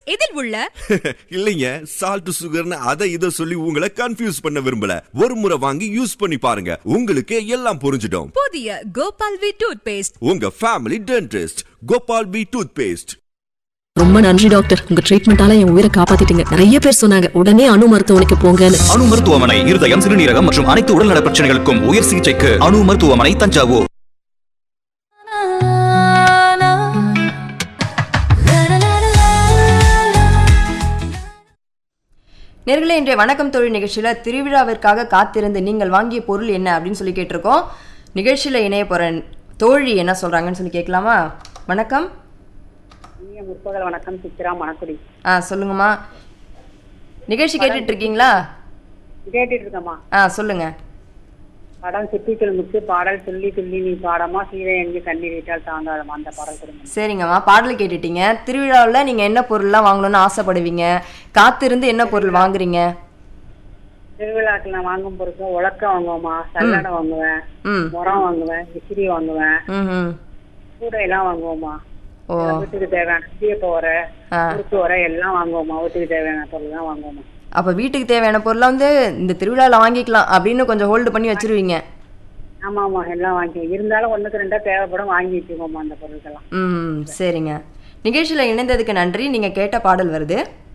இதில் உள்ள இல்லைங்க சால்ட் சுகர்னு அதை இதை சொல்லி உங்களை கன்ஃபியூஸ் பண்ண விரும்பல ஒரு முறை வாங்கி யூஸ் பண்ணி பாருங்க உங்களுக்கு எல்லாம் புரிஞ்சிடும் புதிய கோபால் வி டூத் பேஸ்ட் உங்க ஃபேமிலி டென்டிஸ்ட் கோபால் பி டூத் பேஸ்ட் ரொம்ப நன்றி டாக்டர் உங்க ட்ரீட்மெண்டால என் உயிரை காப்பாத்திட்டீங்க நிறைய பேர் சொன்னாங்க உடனே அணு மருத்துவமனைக்கு போங்கன்னு அணு மருத்துவமனை இருதயம் சிறுநீரகம் மற்றும் அனைத்து உடல்நல பிரச்சனைகளுக்கும் உயர் சிகிச்சைக்கு அணு மருத்துவமனை தஞ்சாவூர் நேர்களே இன்றைய வணக்கம் தொழில் நிகழ்ச்சியில் திருவிழாவிற்காக காத்திருந்து நீங்கள் வாங்கிய பொருள் என்ன அப்படின்னு சொல்லி கேட்டிருக்கோம் நிகழ்ச்சியில் இணைய போகிற தோழி என்ன சொல்கிறாங்கன்னு சொல்லி கேட்கலாமா வணக்கம் இனிய முற்பகல் வணக்கம் சித்ரா மணக்குடி ஆ சொல்லுங்கம்மா நிகழ்ச்சி கேட்டுட்டு இருக்கீங்களா கேட்டுட்டு இருக்கம்மா ஆ சொல்லுங்க படம் சிப்பி கிழமுக்கு பாடல் துள்ளி துள்ளி நீ பாடமா சீதை எங்கே கண்ணீர் விட்டால் தாங்காதமா அந்த பாடல் கொடுங்க சரிங்கம்மா பாடல் கேட்டுட்டீங்க திருவிழாவில் நீங்கள் என்ன பொருள்லாம் வாங்கணும்னு ஆசைப்படுவீங்க காத்திருந்து என்ன பொருள் வாங்குறீங்க திருவிழாக்கு நான் வாங்கும் பொருட்கள் உலக்கம் வாங்குவேம்மா சல்லடை வாங்குவேன் ம் முறம் வாங்குவேன் விசிறி வாங்குவேன் ம் ம் கூடை எல்லாம் வாங்குவோம்மா ஓ வீட்டுக்கு தேவையான சீயப்ப உரை ஆ முறுக்கு உரை எல்லாம் வாங்குவோம்மா வீட்டுக்கு தேவையான பொருள் தான் வாங்குவோம்மா அப்போ வீட்டுக்கு தேவையான பொருளை வந்து இந்த திருவிழாவில் வாங்கிக்கலாம் அப்படின்னு கொஞ்சம் ஹோல்டு பண்ணி வச்சிருவீங்க ஆமா ஆமா எல்லாம் வாங்கி இருந்தாலும் ஒண்ணுக்கு ரெண்டா தேவைப்படும் வாங்கி வச்சுக்கோமா அந்த பொருட்கள்லாம் ம் சரிங்க நிகழ்ச்சியில் இணைந்ததுக்கு நன்றி நீங்கள் கேட்ட பாடல் வருது